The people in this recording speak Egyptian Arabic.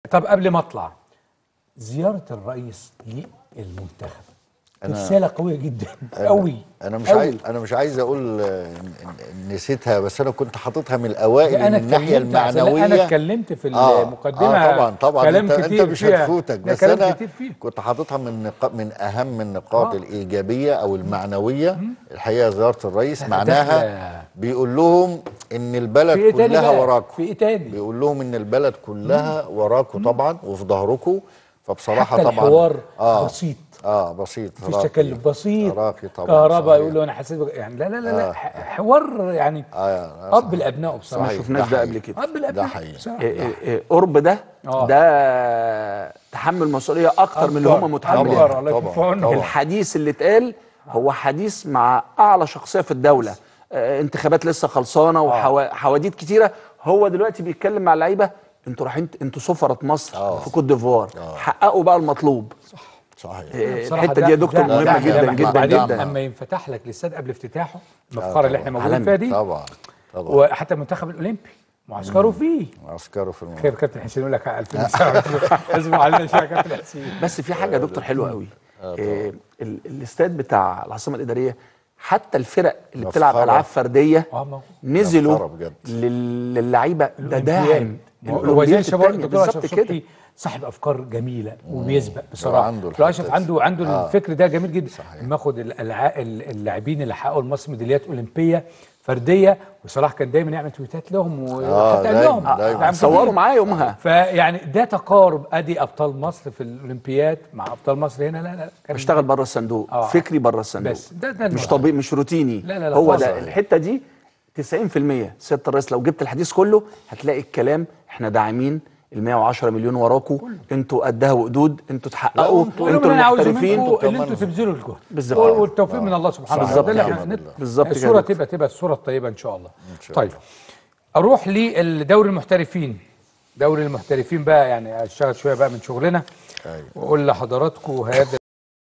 طب قبل ما اطلع زياره الرئيس للمنتخب أنا- رساله قويه جدا قوي انا مش قوي. عايز انا مش عايز اقول آه، إن- إن نسيتها بس انا كنت حاططها من الاوائل انا من الناحيه اتكلمت عشان المعنويه انا اتكلمت في آه، المقدمه آه طبعا طبعا كلام انت, كتير انت مش فيها. هتفوتك ده بس كلام انا كتير فيه كنت حاططها من نقا من اهم النقاط آه. الايجابيه او المعنويه الحقيقه زياره الرئيس ده معناها داخلة- بيقول لهم ان في البلد ايه تاني كلها بقى؟ وراكم في ايه تاني بيقول لهم ان البلد كلها وراكم طبعا وفي ظهركم فبصراحه حتى طبعا الحوار آه بسيط اه بسيط مفيش راقي. تكلف بسيط راقي طبعا كهرباء صحيح. يقول له انا حسيت بك... يعني لا لا لا, لا آه. ح- حوار يعني آه اب الابناء بصراحه صحيح. شفناش ده ده حقيقي. قبل كده اب الابناء ده حقيقي. بصراحة. إيه إيه إيه قرب ده آه. ده تحمل مسؤوليه اكتر من اللي هم متحملين أكبر، الله يكون طبعاً، في عونهم. طبعاً. الحديث اللي اتقال هو حديث مع اعلى شخصيه في الدوله آه، انتخابات لسه خلصانه وحواديت كتيره هو دلوقتي بيتكلم مع اللعيبه انتوا رايحين انتوا سفره مصر آه. في كوت ديفوار حققوا بقى المطلوب صحيح آه، بصراحة الحته ده- دي يا دكتور ده- مهمه ده- جدا ده- جدا وبعدين جدا لما ينفتح لك الاستاد قبل افتتاحه المفخره اللي احنا موجودين عالمي. فيها دي طبعا طبعا وحتى المنتخب الاولمبي معسكره فيه عسكره في الموضوع خير كابتن حسين يقول لك 2007 اسمع علينا شويه يا كابتن حسين بس في حاجه يا دكتور حلوه قوي آه ال- الاستاد بتاع العاصمه الاداريه حتى الفرق اللي بتلعب مسخرة. العاب فرديه اه ما هو. نزلوا مسخرة بجد. لل- للعيبه ده الأولمبياد. داعم هو زي الأولمبياد شباب التانية الدكتور اشرف بالظبط كده صبحي صاحب افكار جميله وبيسبق بصراحه عنده الدكتور الحتة اشرف دي. عنده عنده آه. الفكر ده جميل جدا صحيح. لما ياخد الألعا- ال- اللاعبين اللي حققوا لمصر ميداليات اولمبيه فرديه وصلاح كان دايما يعمل تويتات لهم آه، وحتى قال دايماً، لهم دايماً. دعم صوروا كبير. معاه يومها فيعني ده تقارب ادي ابطال مصر في الاولمبياد مع ابطال مصر هنا لا لا كان بشتغل بره الصندوق آه. فكري بره الصندوق بس ده- ده مش المهم. طبيعي مش روتيني لا، لا، لا، هو خالص. ده الحته دي 90% سياده الرئيس لو جبت الحديث كله هتلاقي الكلام احنا داعمين ال 110 مليون وراكوا انتوا قدها وقدود انتوا تحققوا وانتوا- قول لهم انتوا انا عاوز المحترفين منكم اللي كمان. انتوا تبذلوا الجهد بالظبط. والتوفيق من الله سبحانه بالظبط وتعالى ده اللي كده. احنا هنت- بالظبط كده يا الصوره دكتور. تبقى تبقى الصوره الطيبه ان شاء الله شاء طيب اروح للدوري المحترفين دوري المحترفين بقى يعني اشتغل شويه بقى من شغلنا أيوة. واقول لحضراتكم هذا